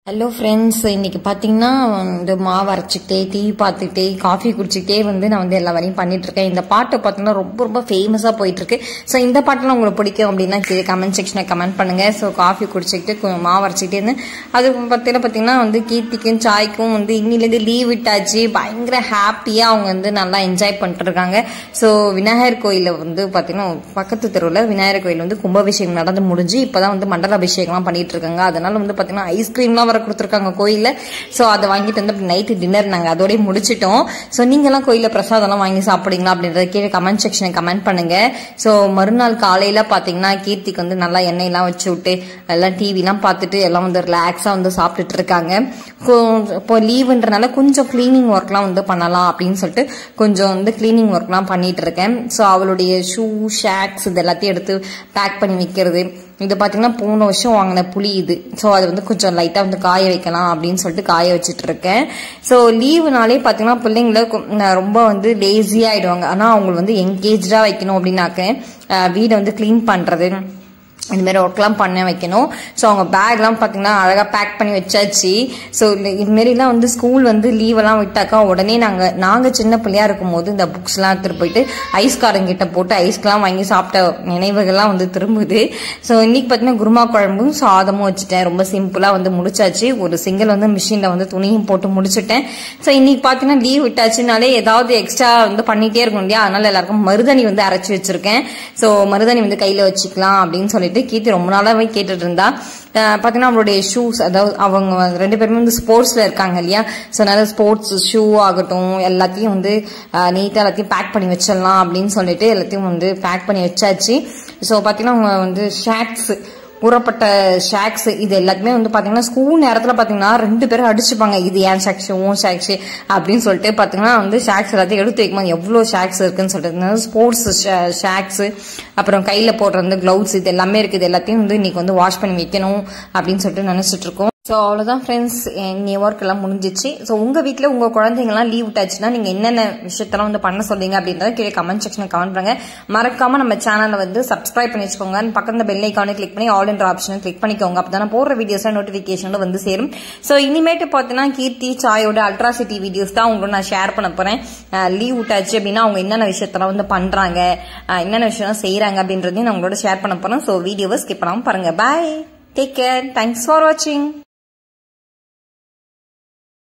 hello friends இன்னைக்கு பார்த்தீங்கன்னா இந்த மாவு அரைச்சிக்கிட்டே டீ பார்த்துக்கிட்டே காஃபி குடிச்சிக்கிட்டே வந்து நான் வந்து எல்லா வேலையும் பண்ணிட்டு இருக்கேன் இந்த பாட்டு பார்த்தீங்கன்னா ரொம்ப ரொம்ப ஃபேமஸாக போயிட்டு இருக்கு ஸோ இந்த பாட்டெல்லாம் உங்களுக்கு பிடிக்கும் அப்படின்னா கீழே கமெண்ட் செக்ஷனில் கமெண்ட் பண்ணுங்க ஸோ காஃபி குடிச்சிக்கிட்டு கு- மாவு அரைச்சிக்கிட்டே இருந்து அது பார்த்தீங்கன்னா பார்த்தீங்கன்னா வந்து கீர்த்திக்கும் சாய்க்கும் வந்து இன்னிலேருந்து லீவ் விட்டாச்சு பயங்கர ஹாப்பியாக அவங்க வந்து நல்லா என்ஜாய் பண்ணிட்டு இருக்காங்க ஸோ விநாயகர் கோயிலில் வந்து பார்த்தீங்கன்னா பக்கத்து தெருவில் விநாயகர் கோயில் வந்து கும்பாபிஷேகம் நடந்து முடிஞ்சு இப்போதான் வந்து மண்டல அபிஷேகம்லாம் பண்ணிட்டு இருக்காங்க அதனால வந்து பார்த்தீங்கன்னா ஐஸ்கிரீம்லாம் வர கொடுத்துருக்காங்க கோயிலில் ஸோ அதை வாங்கிட்டு வந்து நைட்டு டின்னர் நாங்கள் அதோடய முடிச்சிட்டோம் ஸோ நீங்களாம் கோயிலில் பிரசாதம்லாம் வாங்கி சாப்பிடுங்களா அப்படின்றத கீழே கமெண்ட் செக்ஷனில் கமெண்ட் பண்ணுங்க ஸோ மறுநாள் காலையில் பார்த்தீங்கன்னா கீர்த்திக்கு வந்து நல்லா எண்ணெயெல்லாம் வச்சு விட்டு எல்லாம் டிவிலாம் பார்த்துட்டு எல்லாம் வந்து ரிலாக்ஸாக வந்து சாப்பிட்டுட்டு இருக்காங்க கொ- இப்போ லீவுன்றனால கொஞ்சம் க்ளீனிங் ஒர்க்லாம் வந்து பண்ணலாம் அப்படின்னு சொல்லிட்டு கொஞ்சம் வந்து க்ளீனிங் ஒர்க்லாம் பண்ணிட்டு இருக்கேன் ஸோ அவளுடைய ஷூ ஷேக்ஸ் இது எல்லாத்தையும் எடுத்து பேக் பண்ணி வைக்கிறது இது பார்த்தீங்கன்னா போன வருஷம் வாங்கின புளி இது ஸோ அது வந்து கொஞ்சம் லைட்டாக வந்து காய வைக்கலாம் அப்படின்னு சொல்லிட்டு காய வச்சுட்டு இருக்கேன் ஸோ லீவுனாலே பார்த்தீங்கன்னா பிள்ளைங்கள கொ- நான் ரொம்ப வந்து லேசியாக ஆயிடுவாங்க ஆனால் அவங்க வந்து என்கேஜாக வைக்கணும் அப்படின்னாக்க அஹ், வீடை வந்து க்ளீன் பண்ணுறது இந்த மாதிரி ஒர்க்லாம் பண்ண வைக்கணும் ஸோ அவங்க பேக்லாம் பார்த்தீங்கன்னா அழகாக பேக் பண்ணி வச்சாச்சு ஸோ இதுமாரிலாம் வந்து ஸ்கூல் வந்து லீவெல்லாம் விட்டாக்கா உடனே நாங்கள் நாங்கள் சின்ன பிள்ளையா இருக்கும்போது இந்த புக்ஸ்லாம் எடுத்துகிட்டு போயிட்டு ஐஸ்காரங்கிட்ட போட்டு ஐஸ்க்கெலாம் வாங்கி சாப்பிட்ட நினைவுகள்லாம் வந்து திரும்புது ஸோ இன்னைக்கு பார்த்தீங்கன்னா குருமா குழம்பும் சாதமும் வச்சுட்டேன் ரொம்ப சிம்பிளாக வந்து முடிச்சாச்சு ஒரு சிங்கிள் வந்து மிஷினில் வந்து துணியும் போட்டு முடிச்சுட்டேன் ஸோ இன்னைக்கு பார்த்தீங்கன்னா லீவ் விட்டாச்சுனாலே ஏதாவது எக்ஸ்ட்ரா வந்து பண்ணிட்டே இருக்கும் இல்லையா அதனால எல்லாருக்கும் மருதாணி வந்து அரைச்சி வச்சிருக்கேன் ஸோ மருதாணி வந்து கையில் வச்சுக்கலாம் அப்படின்னு சொல்லிட்டு கீர்த்தி ரொம்ப நாளாவே கேட்டுட்டு இருந்தா அஹ் பார்த்தீங்கன்னா அவளுடைய ஷூஸ் அதாவது அவங்க ரெண்டு பேருமே வந்து ஸ்போர்ட்ஸ்ல இருக்காங்க இல்லையா ஸோ அதனால ஸ்போர்ட்ஸ் ஷூ ஆகட்டும் எல்லாத்தையும் வந்து நீட்டாக எல்லாத்தையும் பேக் பண்ணி வச்சிடலாம் அப்படின்னு சொல்லிட்டு எல்லாத்தையும் வந்து பேக் பண்ணி வச்சாச்சு ஸோ பார்த்தீங்கன்னா அவங்க வந்து ஷேக்ஸ் ஊறப்பட்ட ஷாக்ஸ் இது எல்லாத்துமே வந்து பாத்தீங்கன்னா ஸ்கூல் நேரத்துல பாத்தீங்கன்னா ரெண்டு பேரும் அடிச்சுப்பாங்க இது ஏன் ஷாக்ஸ் உன் ஷாக்ஸ் அப்படின்னு சொல்லிட்டு பாத்தீங்கன்னா வந்து ஷாக்ஸ் எல்லாத்தையும் எடுத்து வைக்கும்போது எவ்வளவு ஷாக்ஸ் இருக்குன்னு சொல்லிட்டு ஸ்போர்ட்ஸ் ஷாக்ஸ் அப்புறம் கையில போடுற அந்த கிளவுஸ் இது எல்லாமே இருக்கு இது எல்லாத்தையும் வந்து இன்னைக்கு வந்து வாஷ் பண்ணி வைக்கணும் அப்படின்னு சொல்லிட்டு நினைச்சிட்டு இருக்கோம் ஸோ அவ்வளோதான் ஃப்ரெண்ட்ஸ் நீ ஒர்க் எல்லாம் முடிஞ்சிச்சு ஸோ உங்கள் வீட்டில் உங்கள் குழந்தைங்கலாம் லீவ் விட்டாச்சுன்னா நீங்கள் என்னென்ன விஷயத்தெல்லாம் வந்து பண்ண சொல்றீங்க அப்படின்றத கீழே கமெண்ட் செக்ஷனில் கமெண்ட் பண்ணுங்க மறக்காம நம்ம சேனலை வந்து சப்ஸ்கிரைப் பண்ணி வச்சுக்கோங்க பக்கத்துல பெல் ஐக்கானே கிளிக் பண்ணி ஆல் என்ற ஆப்ஷனை கிளிக் பண்ணிக்கோங்க அப்போ தானே போடுற வீடியோஸ்லாம் நோட்டிஃபிகேஷனில் வந்து சேரும் ஸோ இனிமேட்டு பார்த்தீங்கன்னா கீர்த்தி சாயோட அல்ட்ராசிட்டி வீடியோஸ் தான் உங்களுக்கு நான் ஷேர் பண்ண போகிறேன் லீவ் விட்டாச்சு அப்படின்னா அவங்க என்னென்ன விஷயத்தெல்லாம் வந்து பண்ணுறாங்க என்னென்ன விஷயம் செய்கிறாங்க அப்படின்றதையும் நான் உங்களோட ஷேர் பண்ண போகிறேன் ஸோ வீடியோவை ஸ்கிப் பண்ணாமல் பாருங்க bye take care thanks for வாட்சிங்